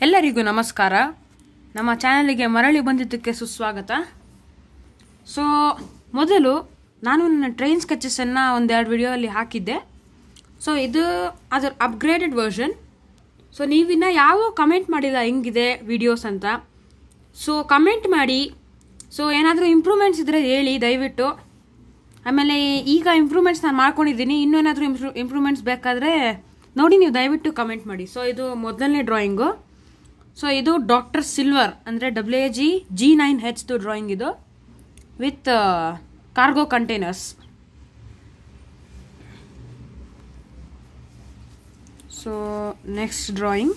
ಎಲ್ಲರಿಗೂ ನಮಸ್ಕಾರ ನಮ್ಮ ಚಾನಲಿಗೆ ಮರಳಿ ಬಂದಿದ್ದಕ್ಕೆ ಸುಸ್ವಾಗತ ಸೊ ಮೊದಲು ನಾನು ನನ್ನ ಟ್ರೈನ್ ಸ್ಕೆಚಸನ್ನು ಒಂದೆರಡು ವಿಡಿಯೋಲ್ಲಿ ಹಾಕಿದ್ದೆ ಸೊ ಇದು ಅದರ ಅಪ್ಗ್ರೇಡೆಡ್ ವರ್ಷನ್ ಸೊ ನೀವಿನ್ನ ಯಾವ ಕಮೆಂಟ್ ಮಾಡಿಲ್ಲ ಹೆಂಗಿದೆ ವಿಡಿಯೋಸ್ ಅಂತ ಸೊ ಕಮೆಂಟ್ ಮಾಡಿ ಸೊ ಏನಾದರೂ ಇಂಪ್ರೂವ್ಮೆಂಟ್ಸ್ ಇದ್ದರೆ ಹೇಳಿ ದಯವಿಟ್ಟು ಆಮೇಲೆ ಈಗ ಇಂಪ್ರೂವ್ಮೆಂಟ್ಸ್ ನಾನು ಮಾಡ್ಕೊಂಡಿದ್ದೀನಿ ಇನ್ನೂ ಏನಾದರೂ ಇಂಪ್ರೂ ಇಂಪ್ರೂವ್ಮೆಂಟ್ಸ್ ಬೇಕಾದರೆ ನೋಡಿ ನೀವು ದಯವಿಟ್ಟು ಕಮೆಂಟ್ ಮಾಡಿ ಸೊ ಇದು ಮೊದಲನೇ ಡ್ರಾಯಿಂಗು ಸೊ ಇದು ಡಾಕ್ಟರ್ ಸಿಲ್ವರ್ ಅಂದರೆ W A G G nine ಹೆಚ್ದು ಡ್ರಾಯಿಂಗ್ ಇದು with cargo containers so next drawing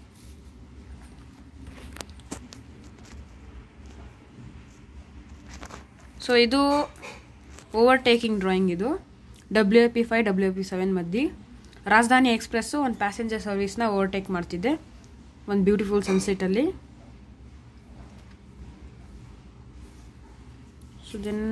so ಇದು ಓವರ್ಟೇಕಿಂಗ್ ಡ್ರಾಯಿಂಗ್ ಇದು W A P five W A P seven ಮಧ್ಯೆ ರಾಜಧಾನಿ ಎಕ್ಸ್ಪ್ರೆಸ್ಸು ಒಂದು ಪ್ಯಾಸೆಂಜರ್ ಸರ್ವಿಸ್ನ ಓವರ್ಟೇಕ್ ಮಾಡ್ತಿದ್ದೆ ಒಂದು ಬ್ಯೂಟಿಫುಲ್ ಸನ್ಸೆಟಲ್ಲಿ ಸೊ ದೆನ್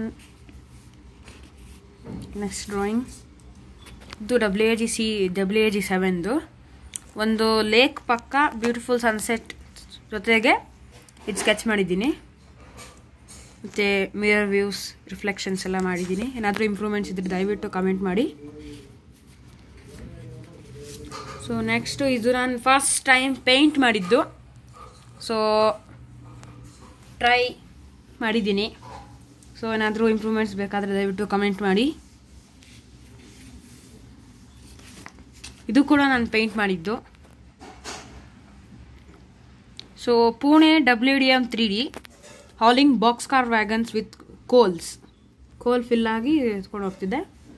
ನೆಕ್ಸ್ಟ್ ಡ್ರಾಯಿಂಗ್ ಇದು W A G C W A G ಸೆವೆನ್ದು ಒಂದು ಲೇಕ್ ಪಕ್ಕ ಬ್ಯೂಟಿಫುಲ್ ಸನ್ಸೆಟ್ ಜೊತೆಗೆ ಇದು ಸ್ಕೆಚ್ ಮಾಡಿದ್ದೀನಿ ಮತ್ತು ಮಿರರ್ ವ್ಯೂಸ್ ರಿಫ್ಲೆಕ್ಷನ್ಸ್ ಎಲ್ಲ ಮಾಡಿದ್ದೀನಿ ಏನಾದರೂ ಇಂಪ್ರೂವ್ಮೆಂಟ್ಸ್ ಇದ್ದರೆ ದಯವಿಟ್ಟು ಕಮೆಂಟ್ ಮಾಡಿ ಸೊ ನೆಕ್ಸ್ಟು ಇದು ನಾನು ಫಸ್ಟ್ ಟೈಮ್ ಪೇಂಟ್ ಮಾಡಿದ್ದು ಸೊ ಟ್ರೈ ಮಾಡಿದ್ದೀನಿ ಸೊ ಏನಾದರೂ ಇಂಪ್ರೂವ್ಮೆಂಟ್ಸ್ ಬೇಕಾದರೆ ದಯವಿಟ್ಟು ಕಮೆಂಟ್ ಮಾಡಿ ಇದು ಕೂಡ ನಾನು ಪೇಂಟ್ ಮಾಡಿದ್ದು so Pune W D M three D hauling box car wagons with coals coal fill ಆಗಿ ಎತ್ಕೊಂಡು ಹೋಗ್ತಿದ್ದೆ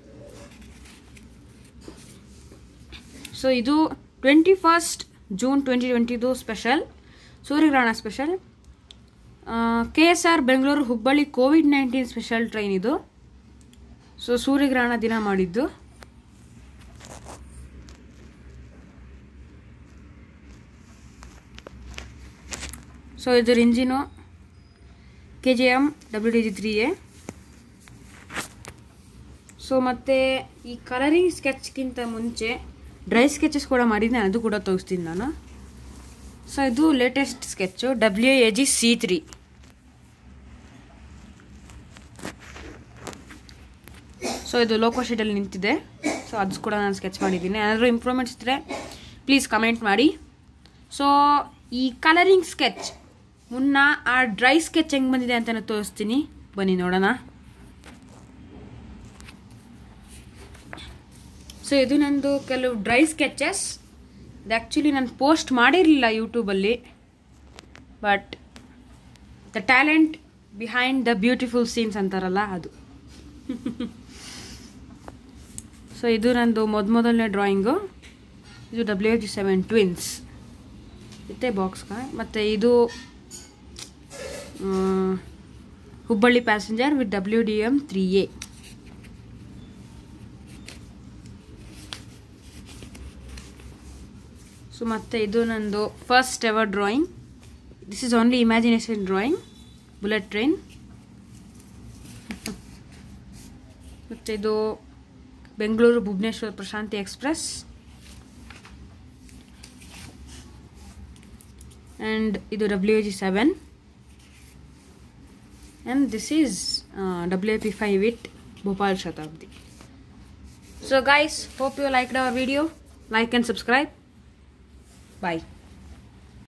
ಸೊ ಇದು ಟ್ವೆಂಟಿ ಫಸ್ಟ್ ಜೂನ್ ಟ್ವೆಂಟಿ ಟ್ವೆಂಟಿದು ಸ್ಪೆಷಲ್ ಸೂರ್ಯಗ್ರಹಣ special K S R Bengaluru Hubballi covid nineteen special train ಇದು ಸೊ ಸೂರ್ಯಗ್ರಹಣ ದಿನ ಮಾಡಿದ್ದು ಸೊ ಇದರ engine K J M W D G three A so ಮತ್ತು ಈ ಕಲರಿಂಗ್ ಸ್ಕೆಚ್ಗಿಂತ ಮುಂಚೆ ಡ್ರೈ ಸ್ಕೆಚಸ್ ಕೂಡ ಮಾಡಿದ್ದೆ ಅದು ಕೂಡ ತೋರಿಸ್ತೀನಿ ನಾನು ಸೊ ಇದು latest sketch W A G C three so ಇದು ಲೋಕೋ ಶೀಟಲ್ಲಿ ನಿಂತಿದೆ ಸೊ ಅದು ಕೂಡ ನಾನು ಸ್ಕೆಚ್ ಮಾಡಿದ್ದೀನಿ ಏನಾದರೂ ಇಂಪ್ರೂವ್ಮೆಂಟ್ಸ್ ಇದ್ದರೆ ಪ್ಲೀಸ್ ಕಮೆಂಟ್ ಮಾಡಿ ಸೊ ಈ ಕಲರಿಂಗ್ ಸ್ಕೆಚ್ ಮುನ್ನ ಆ ಡ್ರೈ ಸ್ಕೆಚ್ ಹೆಂಗೆ ಬಂದಿದೆ ಅಂತ ನಾನು ತೋರಿಸ್ತೀನಿ ಬನ್ನಿ ನೋಡೋಣ ಸೊ ಇದು ನಂದು ಕೆಲವು ಡ್ರೈ ಸ್ಕೆಚಸ್ ಇದು ಆ್ಯಕ್ಚುಲಿ ನಾನು ಪೋಸ್ಟ್ ಮಾಡಿರಲಿಲ್ಲ ಯೂಟ್ಯೂಬಲ್ಲಿ but the talent behind the beautiful scenes ಅಂತಾರಲ್ಲ ಅದು ಸೊ ಇದು ನಂದು ಮೊದ ಮೊದಲನೇ ಡ್ರಾಯಿಂಗು ಇದು ಡಬ್ಲ್ಯೂ ಜಿ ಸೆವೆನ್ ಟ್ವಿನ್ಸ್ ಇತ್ತೆ ಬಾಕ್ಸ್ ಮತ್ತು ಇದು Hubballi passenger with W D M three A so ಮತ್ತು ಇದು ನಂದು first ever drawing this is only imagination drawing bullet train ಮತ್ತು ಇದು ಬೆಂಗಳೂರು ಭುವನೇಶ್ವರ ಪ್ರಶಾಂತಿ ಎಕ್ಸ್ಪ್ರೆಸ್ ಆ್ಯಂಡ್ ಇದು W G seven and this is W P five with Bhopal Shatabdi so guys hope you liked our video like and subscribe Bye.